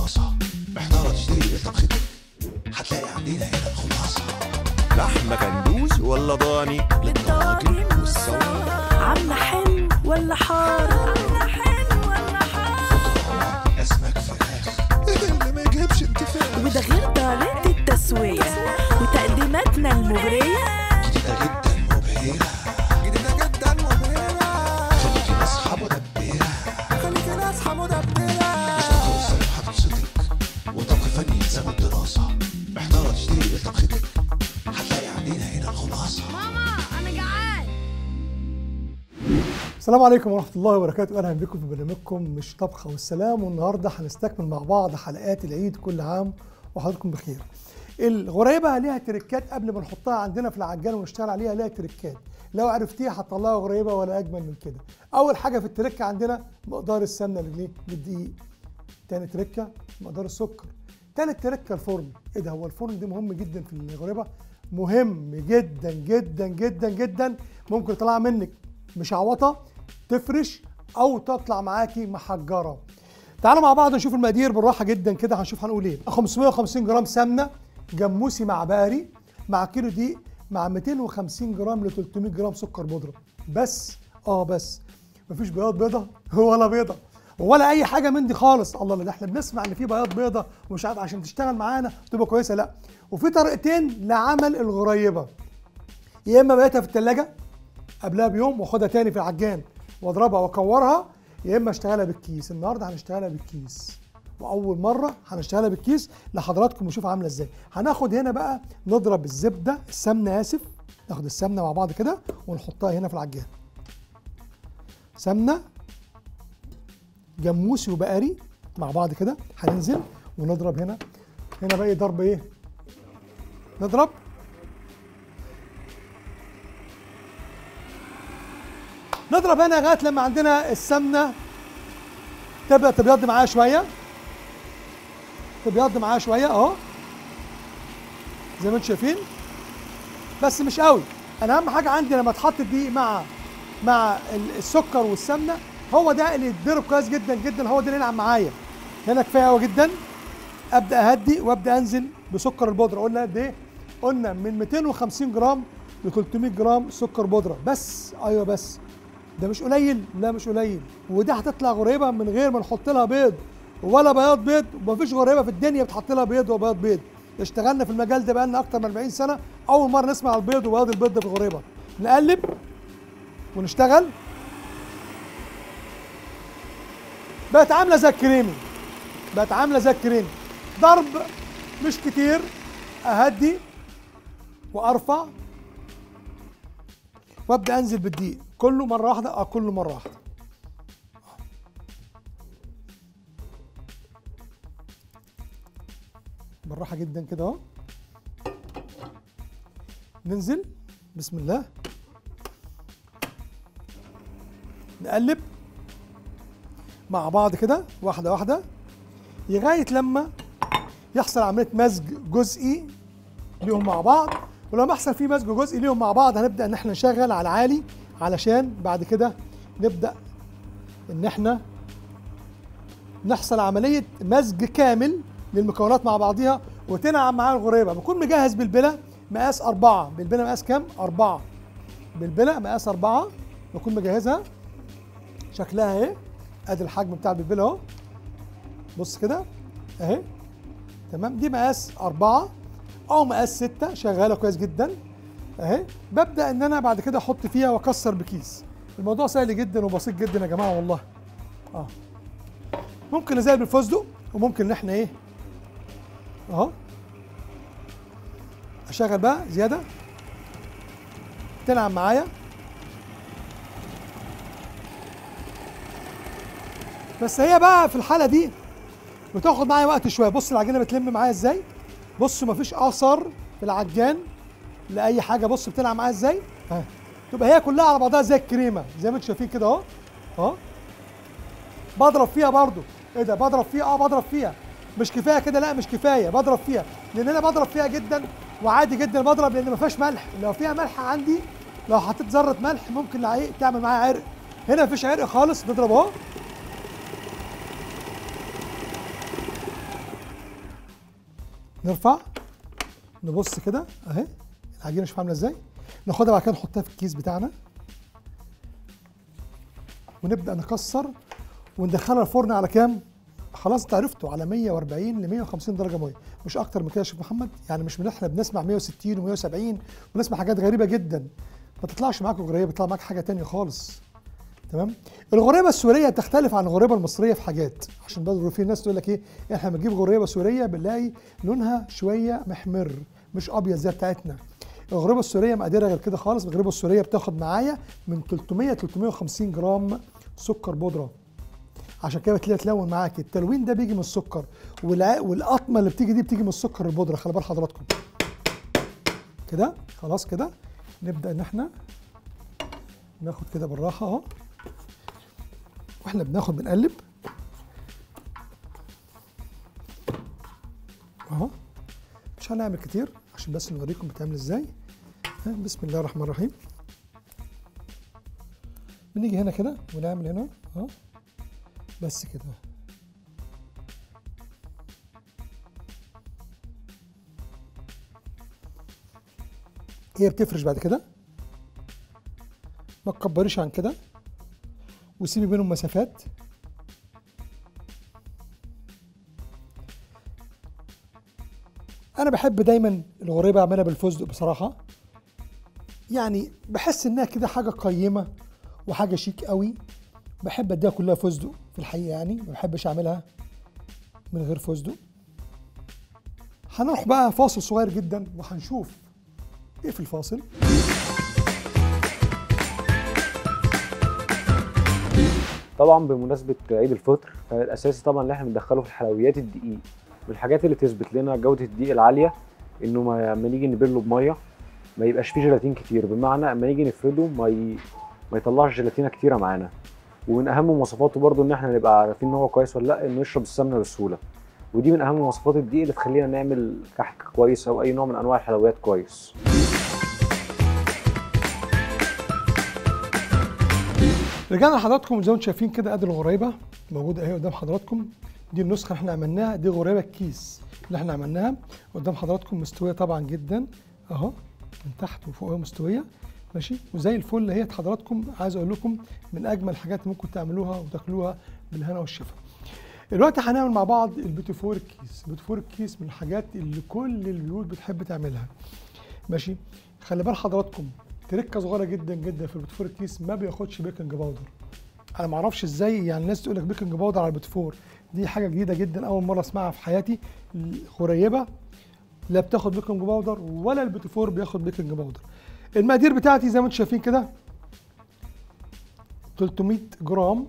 دراسة محتارة تشتري ايه لطبختك هتلاقي عندنا هنا الخلاصة لحمة كندوز ولا ضاني للطاجن والصواني عاملة حلو ولا حار عاملة حلو ولا حار أسماك فراخ اللي ما يجيبش انتفاخ وده غير طريقة التسوية وتقديماتنا المغرية جديدة جدا مبهرة جديدة جدا مبهرة خليكي ناصحة مدبرة خليكي ناصحة مدبرة مش هتوصل هتبسطك وطبخ فني يلزم الدراسة محتارة تشتري ايه لطبختك هتلاقي عندنا هنا الخلاصة ماما انا جعان السلام عليكم ورحمة الله وبركاته أهلا بكم في برنامجكم مش طبخة والسلام والنهاردة هنستكمل مع بعض حلقات العيد كل عام وحضراتكم بخير. الغريبة ليها تريكات قبل ما نحطها عندنا في العجان ونشتغل عليها ليها تريكات. لو عرفتيها هتطلعها غريبة ولا أجمل من كده. أول حاجة في التركة عندنا مقدار السمنة للإيه؟ للدقيق. تاني تركة مقدار السكر. تالت تركة الفرن. إيه ده هو الفرن ده مهم جدا في الغريبة؟ مهم جدا جدا جدا جدا ممكن يطلع منك مشعوطه تفرش او تطلع معاكي محجره تعالوا مع بعض نشوف المقادير بالراحه جدا كده هنشوف هنقول ايه 550 جرام سمنه جموسي مع باري مع كيلو دقيق مع 250 جرام ل 300 جرام سكر بودره بس اه بس مفيش بياض بيضه ولا بيضه ولا اي حاجه من دي خالص الله ده احنا بنسمع ان في بياض بيضه ومش عارف عشان تشتغل معانا تبقى كويسه لا وفي طريقتين لعمل الغريبه يا اما بقيتها في الثلاجه قبلها بيوم واخدها تاني في العجان واضربها واكورها يا اما اشتغلها بالكيس النهارده هنشتغلها بالكيس واول مره هنشتغلها بالكيس لحضراتكم نشوف عامله ازاي هناخد هنا بقى نضرب الزبده السمنه اسف ناخد السمنه مع بعض كده ونحطها هنا في العجان سمنه جموسي وبقري مع بعض كده هننزل ونضرب هنا هنا بقى إيه ضرب ايه نضرب نضرب هنا لغايه لما عندنا السمنه تبدا تبيض معاها شويه تبيض معاها شويه اهو زي ما انتم شايفين بس مش قوي انا اهم حاجه عندي لما تحط الدقيق مع مع ال- السكر والسمنه هو ده اللي يتضرب كويس جدا جدا هو ده اللي ينعم معايا هنا كفايه قوي جدا ابدا اهدي وابدا انزل بسكر البودره قلنا قد ايه قلنا من 250 جرام ل 300 جرام سكر بودره بس ايوه بس ده مش قليل لا مش قليل وده هتطلع غريبه من غير ما نحط لها بيض ولا بياض بيض ومفيش غريبه في الدنيا بتحط لها بيض وبياض بيض اشتغلنا في المجال ده بقالنا اكتر من 40 سنه اول مره نسمع البيض وبياض البيض ده في الغريبه نقلب ونشتغل بقت عامله زي الكريمي بقت عامله زي الكريمي ضرب مش كتير اهدي وارفع وابدا انزل بالدقيق كله مره واحده اه كله مره واحده بالراحه جدا كده اهو ننزل بسم الله نقلب مع بعض كده واحده واحده لغايه لما يحصل عمليه مزج جزئي ليهم مع بعض ولما يحصل فيه مزج جزئي ليهم مع بعض هنبدا ان احنا نشغل على العالي علشان بعد كده نبدا ان احنا نحصل عمليه مزج كامل للمكونات مع بعضها وتنعم معاها الغريبه بكون مجهز بالبله مقاس أربعة بالبله مقاس كام؟ أربعة بالبله مقاس أربعة بكون مجهزها شكلها اهي ادي الحجم بتاع البلبله اهو بص كده اهي تمام دي مقاس أربعة أو مقاس ستة شغالة كويس جدا أهي ببدأ إن أنا بعد كده أحط فيها وأكسر بكيس الموضوع سهل جدا وبسيط جدا يا جماعة والله أه ممكن نزود بالفستق وممكن إن إحنا إيه أهو أشغل بقى زيادة تنعم معايا بس هي بقى في الحالة دي بتاخد معايا وقت شويه بص العجينه بتلم معايا ازاي بص مفيش اثر في العجان لاي حاجه بص بتلعب معايا ازاي ها تبقى هي كلها على بعضها زي الكريمه زي ما انتم شايفين كده اهو اهو بضرب فيها برضو ايه ده بضرب فيها اه بضرب فيها مش كفايه كده لا مش كفايه بضرب فيها لان انا بضرب فيها جدا وعادي جدا بضرب لان ما فيهاش ملح لو فيها ملح عندي لو حطيت ذره ملح ممكن العيق تعمل معايا عرق هنا مفيش عرق خالص نضرب اهو نرفع نبص كده اهي العجينه شوف عامله ازاي ناخدها بعد كده نحطها في الكيس بتاعنا ونبدا نكسر وندخلها الفرن على كام خلاص انت عرفته على 140 ل 150 درجه ميه مش اكتر من كده يا شيخ محمد يعني مش من احنا بنسمع 160 و170 ونسمع حاجات غريبه جدا ما تطلعش معاك غريبه بيطلع معاك حاجه تانية خالص تمام الغريبه السوريه تختلف عن الغريبه المصريه في حاجات عشان برضه في ناس تقول لك ايه احنا بنجيب غريبه سوريه بنلاقي لونها شويه محمر مش ابيض زي بتاعتنا الغريبه السوريه مقاديرها غير كده خالص الغريبه السوريه بتاخد معايا من 300 ل 350 جرام سكر بودره عشان كده بتلاقي تلون معاك التلوين ده بيجي من السكر والع... والقطمه اللي بتيجي دي بتيجي من السكر البودره خلي بال حضراتكم كده خلاص كده نبدا ان احنا ناخد كده بالراحه اهو واحنا بناخد بنقلب اهو مش هنعمل كتير عشان بس نوريكم بتعمل ازاي ها، بسم الله الرحمن الرحيم بنيجي هنا كده ونعمل هنا اهو بس كده هي بتفرش بعد كده ما تكبريش عن كده وسيبي بينهم مسافات انا بحب دايما الغريبه اعملها بالفستق بصراحه يعني بحس انها كده حاجه قيمه وحاجه شيك قوي بحب اديها كلها فستق في الحقيقه يعني ما بحبش اعملها من غير فستق هنروح بقى فاصل صغير جدا وهنشوف ايه في الفاصل طبعا بمناسبه عيد الفطر فالاساسي طبعا اللي احنا بندخله في الحلويات الدقيق من الحاجات اللي تثبت لنا جوده الدقيق العاليه انه ما لما نيجي نبله بميه ما يبقاش فيه جيلاتين كتير بمعنى اما نيجي نفرده ما ي... ما يطلعش جيلاتينه كتيره معانا ومن اهم مواصفاته برضو ان احنا نبقى عارفين ان هو كويس ولا لا انه يشرب السمنه بسهوله ودي من اهم مواصفات الدقيق اللي تخلينا نعمل كحك كويس او اي نوع من انواع الحلويات كويس رجعنا لحضراتكم زي ما انتم شايفين كده ادي الغريبه موجوده اهي قدام حضراتكم دي النسخه اللي احنا عملناها دي غريبه الكيس اللي احنا عملناها قدام حضراتكم مستويه طبعا جدا اهو من تحت وفوقها مستويه ماشي وزي الفل هي حضراتكم عايز اقول لكم من اجمل الحاجات اللي ممكن تعملوها وتاكلوها بالهنا والشفا دلوقتي هنعمل مع بعض البيتيفور الكيس البيتيفور الكيس من الحاجات اللي كل البيوت بتحب تعملها ماشي خلي بال حضراتكم تركه صغيره جدا جدا في البيتفور الكيس ما بياخدش بيكنج باودر انا ما اعرفش ازاي يعني الناس تقول لك بيكنج باودر على البيتفور دي حاجه جديده جدا اول مره اسمعها في حياتي الخريبه لا بتاخد بيكنج باودر ولا البيتفور بياخد بيكنج باودر المقادير بتاعتي زي ما انتم شايفين كده 300 جرام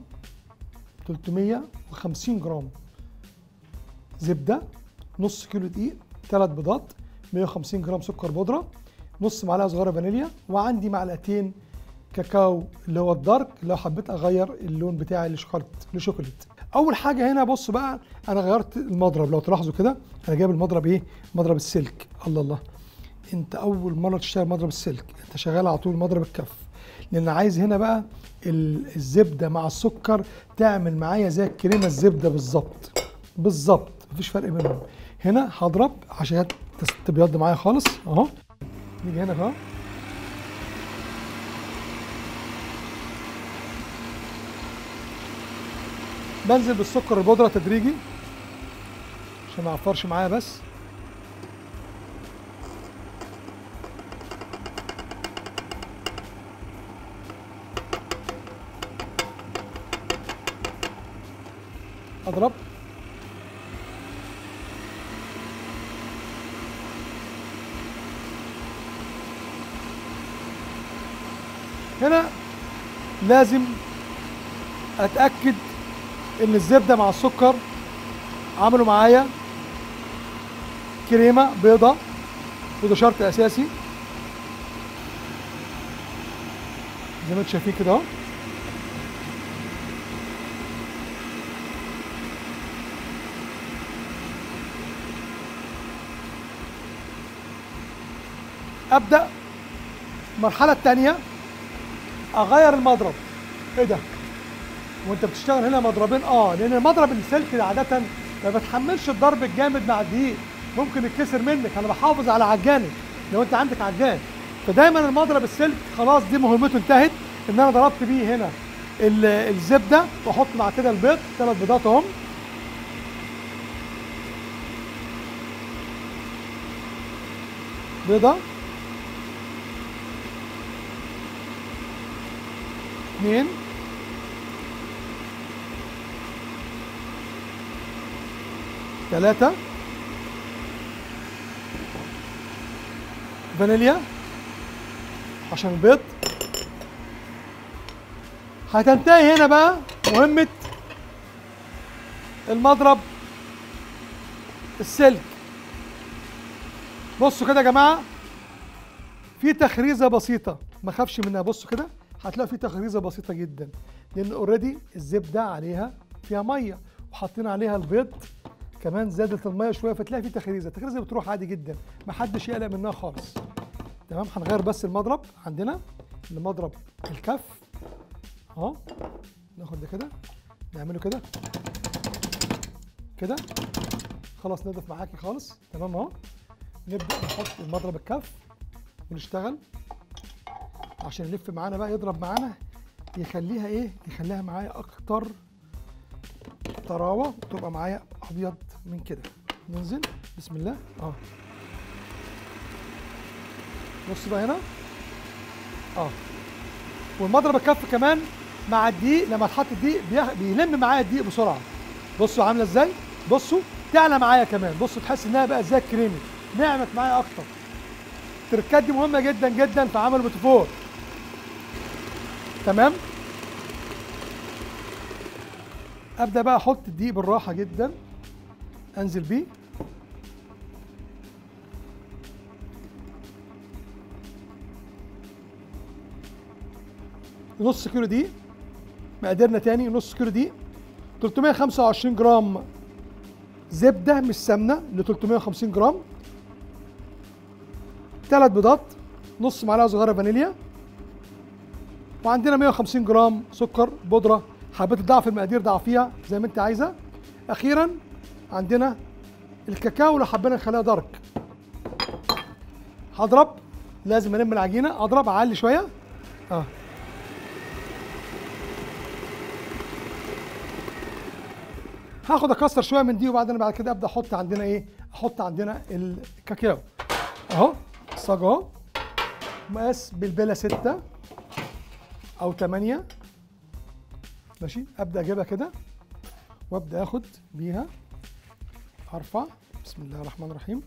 350 جرام زبده نص كيلو دقيق ثلاث بيضات 150 جرام سكر بودره نص معلقه صغيره فانيليا وعندي معلقتين كاكاو اللي هو الدارك لو حبيت اغير اللون بتاعي لشوكولات لشوكولات اول حاجه هنا بص بقى انا غيرت المضرب لو تلاحظوا كده انا جايب المضرب ايه مضرب السلك الله الله انت اول مره تشتغل مضرب السلك انت شغال على طول مضرب الكف لان عايز هنا بقى ال- الزبده مع السكر تعمل معايا زي الكريمه الزبده بالظبط بالظبط مفيش فرق بينهم هنا هضرب عشان تس- تبيض معايا خالص اهو نيجي هنا اهو بنزل بالسكر البودرة تدريجي عشان ما يعفرش معايا بس اضرب هنا لازم اتاكد ان الزبده مع السكر عملوا معايا كريمه بيضه وده شرط اساسي زي ما انتم شايفين كده اهو ابدا المرحله الثانيه اغير المضرب ايه ده وانت بتشتغل هنا مضربين اه لان المضرب السلك عاده ما بتحملش الضرب الجامد مع الدقيق ممكن يتكسر منك انا بحافظ على عجانك لو انت عندك عجان فدايما المضرب السلك خلاص دي مهمته انتهت ان انا ضربت بيه هنا ال- الزبده واحط مع كده البيض ثلاث بيضات اهم بيضه اثنين ثلاثة فانيليا عشان البيض هتنتهي هنا بقى مهمة المضرب السلك بصوا كده يا جماعة في تخريزة بسيطة ما خافش منها بصوا كده هتلاقوا في تخريزة بسيطة جدا لأن اوريدي الزبدة عليها فيها مية وحاطين عليها البيض كمان زادت المية شوية فتلاقي في تخريزة التخريزة بتروح عادي جدا محدش يقلق منها خالص تمام هنغير بس المضرب عندنا المضرب الكف اهو ناخد ده كده نعمله كده كده خلاص نضف معاكي خالص تمام اهو نبدا نحط المضرب الكف ونشتغل عشان يلف معانا بقى يضرب معانا يخليها ايه يخليها معايا اكتر طراوه وتبقى معايا ابيض من كده ننزل بسم الله اه بص بقى هنا اه والمضرب الكف كمان مع الدقيق لما تحط الدقيق بيخ- بيلم معايا الدقيق بسرعه بصوا عامله ازاي بصوا تعلى معايا كمان بصوا تحس انها بقى زي الكريمي نعمت معايا اكتر التركات دي مهمه جدا جدا في عمل البوتيفور تمام ابدا بقى احط الدقيق بالراحه جدا انزل بيه نص كيلو دقيق مقدارنا تاني نص كيلو دقيق 325 جرام زبده مش سمنه ل 350 جرام ثلاث بيضات نص معلقه صغيره فانيليا وعندنا 150 جرام سكر بودره حبيت تضعف المقادير ضعفيها زي ما انت عايزه اخيرا عندنا الكاكاو لو حبينا نخليها دارك هضرب لازم الم العجينه اضرب اعلي شويه اه هاخد اكسر شويه من دي وبعدين بعد كده ابدا احط عندنا ايه احط عندنا الكاكاو اهو الصاج اهو مقاس بالبلا ستة او تمانية ماشي ابدا اجيبها كده وابدا اخد بيها ارفع بسم الله الرحمن الرحيم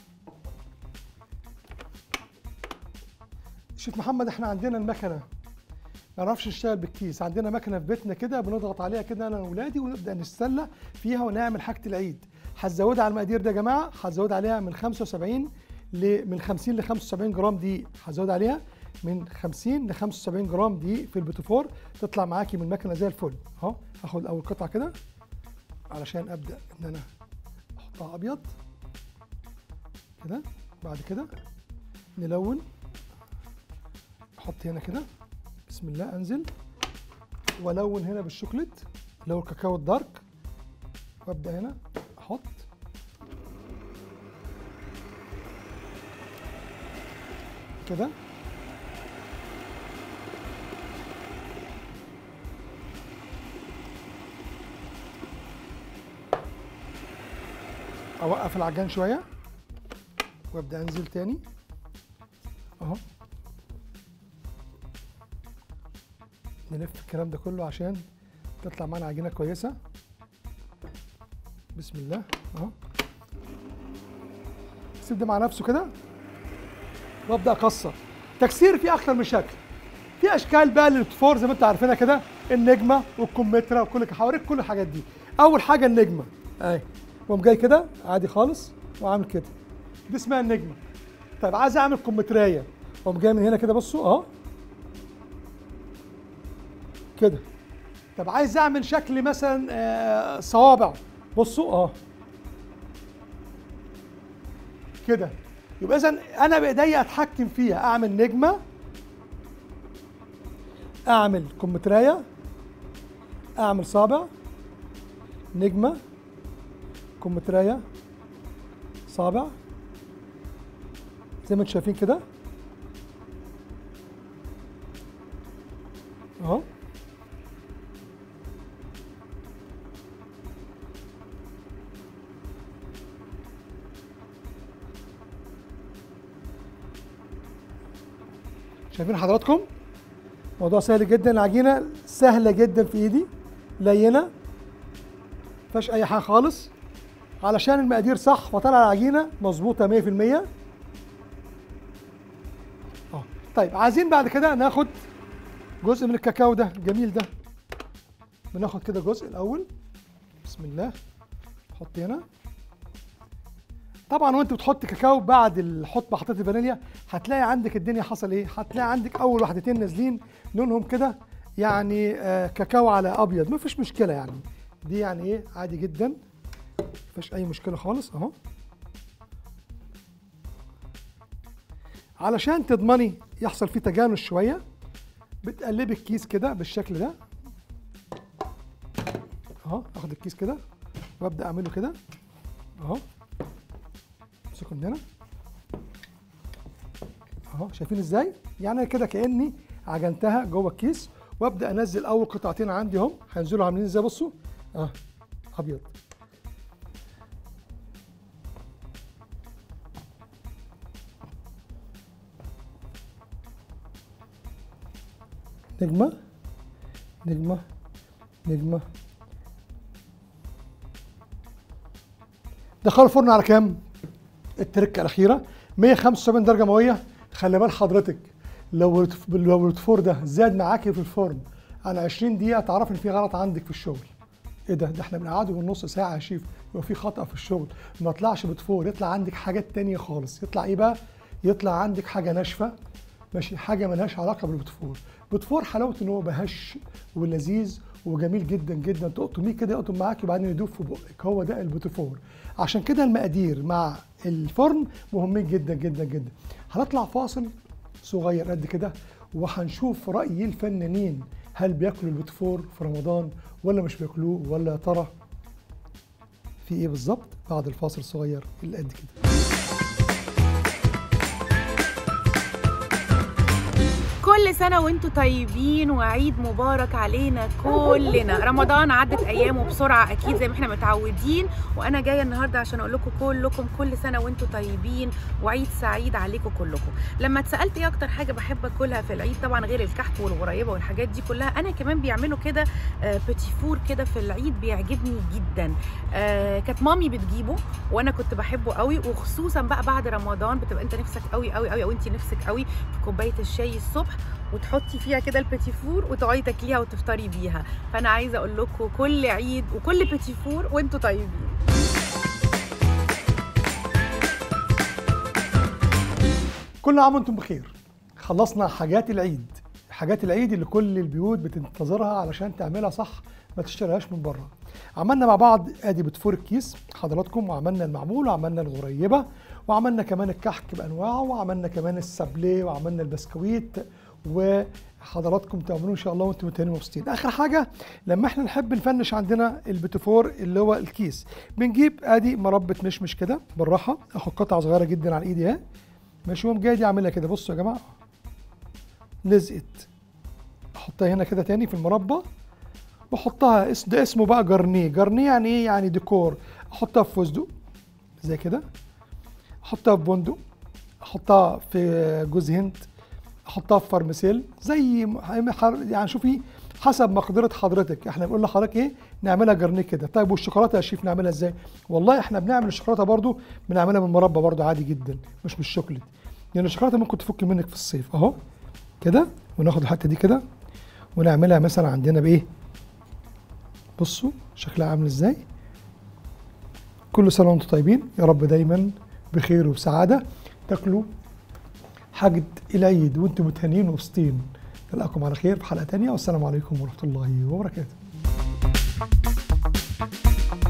شوف محمد احنا عندنا المكنه ما نعرفش نشتغل بالكيس عندنا مكنه في بيتنا كده بنضغط عليها كده انا واولادي ونبدا نتسلى فيها ونعمل حاجه العيد هتزودها على المقادير ده يا جماعه هتزود عليها من 75 ل من 50 ل 75 جرام دقيق هزود عليها من 50 ل 75 جرام دقيق في البوتيفور تطلع معاكي من المكنه زي الفل اهو هاخد اول قطعه كده علشان ابدا ان انا احطها ابيض كده بعد كده نلون احط هنا كده بسم الله انزل والون هنا بالشوكليت اللي هو الكاكاو الدارك وابدا هنا احط كده اوقف العجان شويه وابدا انزل تاني اهو نلف الكلام ده كله عشان تطلع معانا عجينه كويسه بسم الله اهو سيب ده مع نفسه كده وابدا اكسر تكسير فيه اكتر من شكل في اشكال بقى للفور زي ما انتم عارفينها كده النجمه والكمثرى وكل هوريك كل الحاجات دي اول حاجه النجمه اهي واقوم جاي كده عادي خالص وعامل كده دي اسمها النجمه طيب عايز اعمل كمثريه واقوم جاي من هنا كده بصوا اهو كده طب عايز اعمل شكل مثلا آه، صوابع بصوا اه كده يبقى اذا انا بايديا اتحكم فيها اعمل نجمه اعمل كمثريه اعمل صابع نجمه كمثريه الاصابع زي ما انتم شايفين كده اهو شايفين حضراتكم موضوع سهل جدا العجينه سهله جدا في ايدي لينه مفيهاش اي حاجه خالص علشان المقادير صح فطلع العجينه مظبوطه 100% اه طيب عايزين بعد كده ناخد جزء من الكاكاو ده الجميل ده بناخد كده جزء الاول بسم الله نحط هنا طبعا وانت بتحط كاكاو بعد الحط ما حطيت الفانيليا هتلاقي عندك الدنيا حصل ايه هتلاقي عندك اول واحدتين نازلين لونهم كده يعني آه كاكاو على ابيض ما فيش مشكله يعني دي يعني ايه عادي جدا مفيش اي مشكله خالص اهو علشان تضمني يحصل فيه تجانس شويه بتقلبي الكيس كده بالشكل ده اهو اخد الكيس كده وابدا اعمله كده اهو امسكه من هنا اهو شايفين ازاي يعني كده كاني عجنتها جوه الكيس وابدا انزل اول قطعتين عندي اهم هينزلوا عاملين ازاي بصوا اه ابيض نجمه نجمه نجمه دخلوا الفرن على كام التركه الاخيره 175 درجه مئويه خلي بال حضرتك لو الف- لو الفور ده زاد معاكي في الفرن عن 20 دقيقه تعرف ان في غلط عندك في الشغل ايه ده ده احنا بنقعده بالنص ساعه يا شيف يبقى في خطا في الشغل ما يطلعش بتفور يطلع عندك حاجات تانية خالص يطلع ايه بقى يطلع عندك حاجه ناشفه ماشي حاجه ملهاش علاقه بالبتفور بتفور حلاوته ان هو بهش ولذيذ وجميل جدا جدا تقطميه كده يقطم معاك وبعدين يدوب في بقك هو ده البوتيفور عشان كده المقادير مع الفرن مهمين جدا جدا جدا هنطلع فاصل صغير قد كده وهنشوف رأي الفنانين هل بياكلوا البوتيفور في رمضان ولا مش بياكلوه ولا يا ترى في ايه بالظبط بعد الفاصل الصغير اللي قد كده كل سنة وانتم طيبين وعيد مبارك علينا كلنا رمضان عدت ايامه بسرعة اكيد زي ما احنا متعودين وانا جاية النهاردة عشان اقول لكم كلكم كل سنة وانتم طيبين وعيد سعيد عليكم كلكم لما اتسألت ايه اكتر حاجة بحب اكلها في العيد طبعا غير الكحك والغريبة والحاجات دي كلها انا كمان بيعملوا كده آه، بيتي فور كده في العيد بيعجبني جدا آه، كانت مامي بتجيبه وانا كنت بحبه قوي وخصوصا بقى بعد رمضان بتبقى انت نفسك قوي قوي قوي او انت نفسك قوي في كوبايه الشاي الصبح وتحطي فيها كده البيتي فور وتقعدي تاكليها وتفطري بيها فانا عايزه اقول لكم كل عيد وكل بيتي فور وانتم طيبين كل عام وانتم بخير خلصنا حاجات العيد حاجات العيد اللي كل البيوت بتنتظرها علشان تعملها صح ما تشتريهاش من بره عملنا مع بعض ادي بتفور الكيس حضراتكم وعملنا المعمول وعملنا الغريبه وعملنا كمان الكحك بانواعه وعملنا كمان السابليه وعملنا البسكويت وحضراتكم تعملوه ان شاء الله وانتم متهيئين مبسوطين اخر حاجه لما احنا نحب نفنش عندنا البتفور اللي هو الكيس بنجيب ادي مربى مشمش كده بالراحه اخد قطعه صغيره جدا على ايدي اهي ماشي وقوم جاي دي اعملها كده بصوا يا جماعه لزقت احطها هنا كده تاني في المربى واحطها اس- ده اسمه بقى جرنيه جرنيه يعني ايه يعني ديكور احطها في فستق زي كده احطها في بندق احطها في جوز هند احطها في فرمسيل زي ما- حر- يعني شوفي حسب مقدره حضرتك احنا بنقول لحضرتك ايه نعملها جرنيه كده طيب والشوكولاته يا شيف نعملها ازاي والله احنا بنعمل الشوكولاته برضو بنعملها من مربى برضو عادي جدا مش بالشوكليت يعني الشوكولاته ممكن تفك منك في الصيف اهو كده وناخد الحته دي كده ونعملها مثلا عندنا بايه بصوا شكلها عامل ازاي كل سنه وانتم طيبين يا رب دايما بخير وبسعاده تاكلوا حاجة العيد وانتم متهنين ومبسوطين نلقاكم على خير في حلقة تانية والسلام عليكم ورحمة الله وبركاته